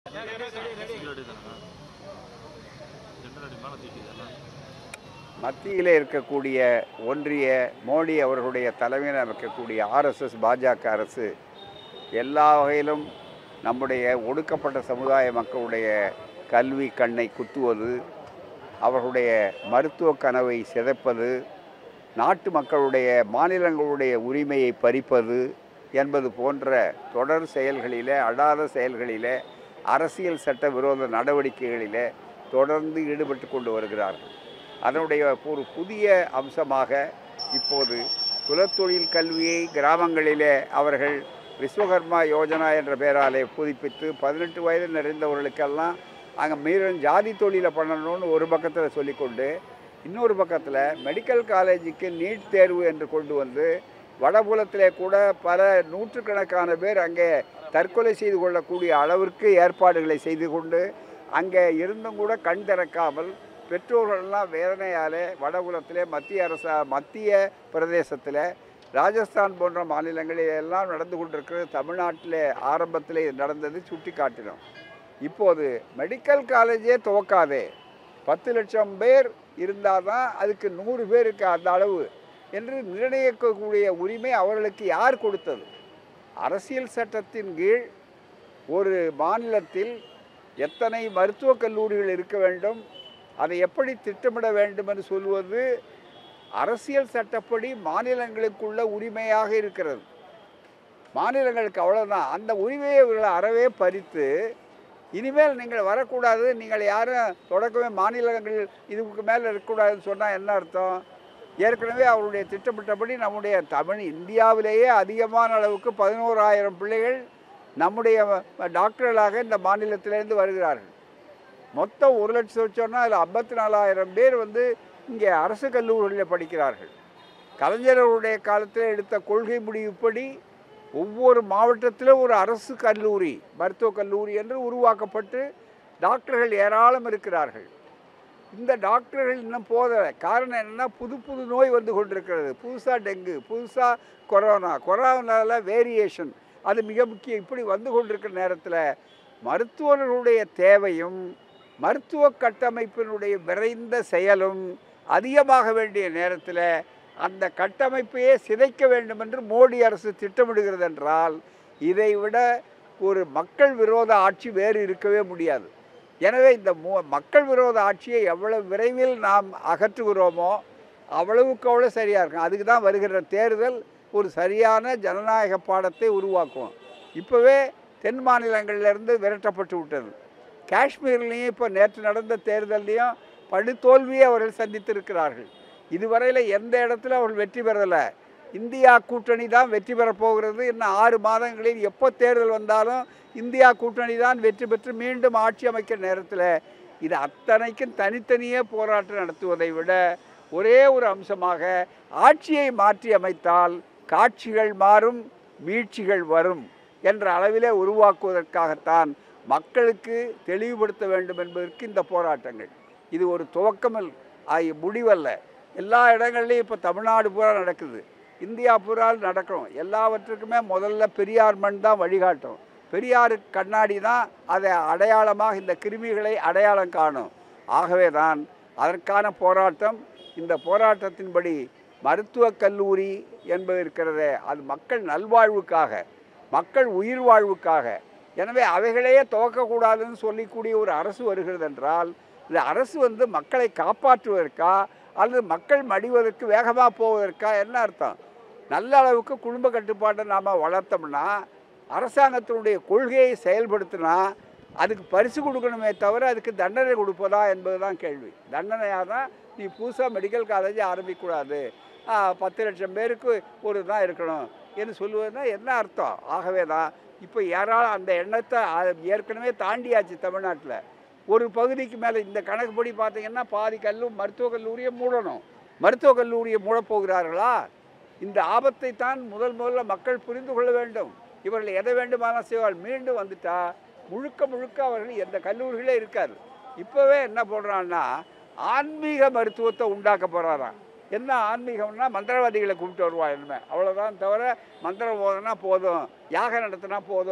Single அடி தானே gender அடி மேலே தூக்கிதானே மத்தியில் இருக்கக்கூடிய ஒன்றிய மோடி அவர்களுடைய தலைமையில் இருக்கக்கூடிய ஆர்எஸ்எஸ் பாஜக அரசு எல்லா வகையிலும் நம்முடைய ஒடுக்கப்பட்ட சமுதாய மக்களுடைய கல்வி கண்ணை குத்துவது அவர்களுடைய மருத்துவ கனவை சிதைப்பது நாட்டு மக்களுடைய மாநிலங்களுடைய உரிமையை பறிப்பது என்பது போன்ற தொடர் செயல்களிலே அடாத செயல்களிலே அரசியல் சட்ட விரோத நடவடிக்கைகளிலே தொடர்ந்து ஈடுபட்டு கொண்டு வருகிறார்கள் அதனுடைய ஒரு புதிய அம்சமாக இப்போது குலத்தொழில் கல்வியை கிராமங்களிலே அவர்கள் விஸ்வகர்மா யோஜனா என்ற பெயராலே புதுப்பித்து பதினெட்டு வயது நிறைந்தவர்களுக்கெல்லாம் அங்கே மீறும் ஜாதி தொழிலை பண்ணணும்னு ஒரு பக்கத்தில் சொல்லிக்கொண்டு இன்னொரு பக்கத்தில் மெடிக்கல் காலேஜுக்கு நீட் தேர்வு என்று கொண்டு வந்து வடபுலத்திலே கூட பல நூற்றுக்கணக்கான பேர் அங்கே தற்கொலை செய்து கொள்ளக்கூடிய அளவிற்கு ஏற்பாடுகளை செய்து கொண்டு அங்கே இருந்தும் கூட கண் திறக்காமல் பெற்றோர்கள்லாம் வேதனையாலே வடபுலத்திலே மத்திய அரச மத்திய பிரதேசத்தில் ராஜஸ்தான் போன்ற மாநிலங்களில் எல்லாம் நடந்து கொண்டிருக்கிறது தமிழ்நாட்டிலே ஆரம்பத்தில் இது நடந்தது சுட்டி காட்டினோம் இப்போது மெடிக்கல் காலேஜே துவக்காதே பத்து லட்சம் பேர் இருந்தால் தான் அதுக்கு நூறு பேருக்கு அந்த அளவு என்று நிர்ணயிக்கக்கூடிய உரிமை அவர்களுக்கு யார் கொடுத்தது அரசியல் சட்டத்தின் கீழ் ஒரு மாநிலத்தில் எத்தனை மருத்துவக் கல்லூரிகள் இருக்க வேண்டும் அதை எப்படி திட்டமிட வேண்டும் என்று சொல்வது அரசியல் சட்டப்படி மாநிலங்களுக்குள்ள உரிமையாக இருக்கிறது மாநிலங்களுக்கு அவ்வளோதான் அந்த உரிமையை இவர்கள் அறவே பறித்து இனிமேல் நீங்கள் வரக்கூடாது நீங்கள் யாரும் தொடக்கமே மாநிலங்கள் இதுக்கு மேலே இருக்கக்கூடாதுன்னு சொன்னால் என்ன அர்த்தம் ஏற்கனவே அவருடைய திட்டமிட்டபடி நம்முடைய தமிழ் இந்தியாவிலேயே அதிகமான அளவுக்கு பதினோராயிரம் பிள்ளைகள் நம்முடைய டாக்டர்களாக இந்த மாநிலத்திலேருந்து வருகிறார்கள் மொத்தம் ஒரு லட்சம் சொன்னால் அதில் ஐம்பத்தி நாலாயிரம் பேர் வந்து இங்கே அரசு கல்லூரிகளில் படிக்கிறார்கள் கலைஞர்களுடைய காலத்தில் எடுத்த கொள்கை முடிவுப்படி ஒவ்வொரு மாவட்டத்திலும் ஒரு அரசு கல்லூரி மருத்துவக் கல்லூரி என்று உருவாக்கப்பட்டு டாக்டர்கள் ஏராளம் இருக்கிறார்கள் இந்த டாக்டர்கள் இன்னும் போதலை காரணம் என்னென்னா புது புது நோய் வந்து கொண்டிருக்கிறது புதுசாக டெங்கு புதுசாக கொரோனா கொரோனாவில் வேரியேஷன் அது மிக முக்கியம் இப்படி வந்து கொண்டிருக்கிற நேரத்தில் மருத்துவர்களுடைய தேவையும் மருத்துவ கட்டமைப்பினுடைய விரைந்த செயலும் அதிகமாக வேண்டிய நேரத்தில் அந்த கட்டமைப்பையே சிதைக்க வேண்டும் என்று மோடி அரசு திட்டமிடுகிறது என்றால் இதை விட ஒரு மக்கள் விரோத ஆட்சி வேறு இருக்கவே முடியாது எனவே இந்த மு மக்கள் விரோத ஆட்சியை எவ்வளவு விரைவில் நாம் அகற்றுகிறோமோ அவ்வளவுக்கு அவ்வளோ சரியாக இருக்கும் அதுக்கு தான் வருகிற தேர்தல் ஒரு சரியான ஜனநாயக பாடத்தை உருவாக்கும் இப்போவே தென் மாநிலங்களிலிருந்து விரட்டப்பட்டு விட்டது காஷ்மீர்லேயும் இப்போ நேற்று நடந்த தேர்தல்லையும் படுதோல்வியை அவர்கள் சந்தித்திருக்கிறார்கள் இதுவரையில் எந்த இடத்துல அவர்கள் வெற்றி பெறலை இந்தியா கூட்டணி தான் வெற்றி பெறப் போகிறது இன்னும் ஆறு மாதங்களில் எப்போ தேர்தல் வந்தாலும் இந்தியா கூட்டணி தான் வெற்றி பெற்று மீண்டும் ஆட்சி அமைக்கிற நேரத்தில் இது அத்தனைக்கும் தனித்தனியே போராட்டம் நடத்துவதை விட ஒரே ஒரு அம்சமாக ஆட்சியை மாற்றி அமைத்தால் காட்சிகள் மாறும் மீட்சிகள் வரும் என்ற அளவிலே உருவாக்குவதற்காகத்தான் மக்களுக்கு தெளிவுபடுத்த வேண்டும் என்பதற்கு இந்த போராட்டங்கள் இது ஒரு துவக்கமல் ஆகிய முடிவல்ல எல்லா இடங்கள்லையும் இப்போ தமிழ்நாடு பூரா நடக்குது இந்தியா பூரா நடக்கும் எல்லாவற்றுக்குமே முதல்ல பெரியார் மண் தான் வழிகாட்டும் பெரியார் கண்ணாடி தான் அதை அடையாளமாக இந்த கிருமிகளை அடையாளம் காணும் ஆகவே தான் அதற்கான போராட்டம் இந்த போராட்டத்தின்படி மருத்துவக் கல்லூரி என்பது இருக்கிறதே அது மக்கள் நல்வாழ்வுக்காக மக்கள் உயிர் வாழ்வுக்காக எனவே அவைகளையே துவக்கக்கூடாதுன்னு சொல்லிக்கூடிய ஒரு அரசு வருகிறது என்றால் இந்த அரசு வந்து மக்களை காப்பாற்றுவதற்கா அல்லது மக்கள் மடிவதற்கு வேகமாக போவதற்கா என்ன அர்த்தம் நல்ல அளவுக்கு குடும்ப கட்டுப்பாட்டை நாம் வளர்த்தோம்னா அரசாங்கத்தினுடைய கொள்கையை செயல்படுத்தினா அதுக்கு பரிசு கொடுக்கணுமே தவிர அதுக்கு தண்டனை கொடுப்பதா என்பது தான் கேள்வி தண்டனையாக தான் நீ புதுசாக மெடிக்கல் காலேஜ் ஆரம்பிக்கக்கூடாது ஆ, பத்து லட்சம் பேருக்கு ஒரு தான் இருக்கணும் என்று சொல்லுவதுனா என்ன அர்த்தம் ஆகவே தான் இப்போ யாராலும் அந்த எண்ணத்தை அ- ஏற்கனவே தாண்டியாச்சு தமிழ்நாட்டில் ஒரு பகுதிக்கு மேலே இந்த கணக்குப்படி பார்த்தீங்கன்னா பாதி கல்லு மருத்துவக் கல்லூரியை மூடணும் மருத்துவக் கல்லூரியை மூடப் போகிறார்களா இந்த ஆபத்தை தான் முதல் முதல்ல மக்கள் புரிந்து கொள்ள வேண்டும் இவர்கள் எதை வேண்டுமானால் செய்வார்கள் மீண்டும் வந்துட்டா முழுக்க முழுக்க அவர்கள் எந்த கல்லூரிகளே இருக்காது இப்போவே என்ன போடுறான்னா ஆன்மீக மருத்துவத்தை உண்டாக்க போகிறாராம் என்ன ஆன்மீகம்னா மந்திரவாதிகளை கூப்பிட்டு வருவா இனிமே அவ்வளோதான் தவிர மந்திரம் போதுனா போதும் யாகம் நடத்தினா போதும்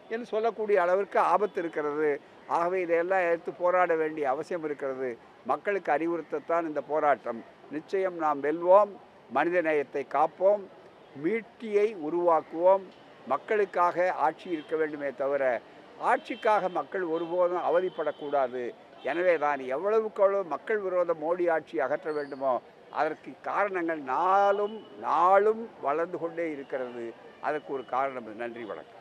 என்று சொல்லக்கூடிய அளவிற்கு ஆபத்து இருக்கிறது ஆகவே இதையெல்லாம் எடுத்து போராட வேண்டிய அவசியம் இருக்கிறது மக்களுக்கு அறிவுறுத்தத்தான் இந்த போராட்டம் நிச்சயம் நாம் வெல்வோம் மனித நேயத்தை காப்போம் மீட்சியை உருவாக்குவோம் மக்களுக்காக ஆட்சி இருக்க வேண்டுமே தவிர ஆட்சிக்காக மக்கள் ஒருபோதும் அவதிப்படக்கூடாது எனவே தான் எவ்வளவுக்கு எவ்வளவு மக்கள் விரோத மோடி ஆட்சி அகற்ற வேண்டுமோ அதற்கு காரணங்கள் நாளும் நாளும் வளர்ந்து கொண்டே இருக்கிறது அதற்கு ஒரு காரணம் இது. நன்றி வணக்கம்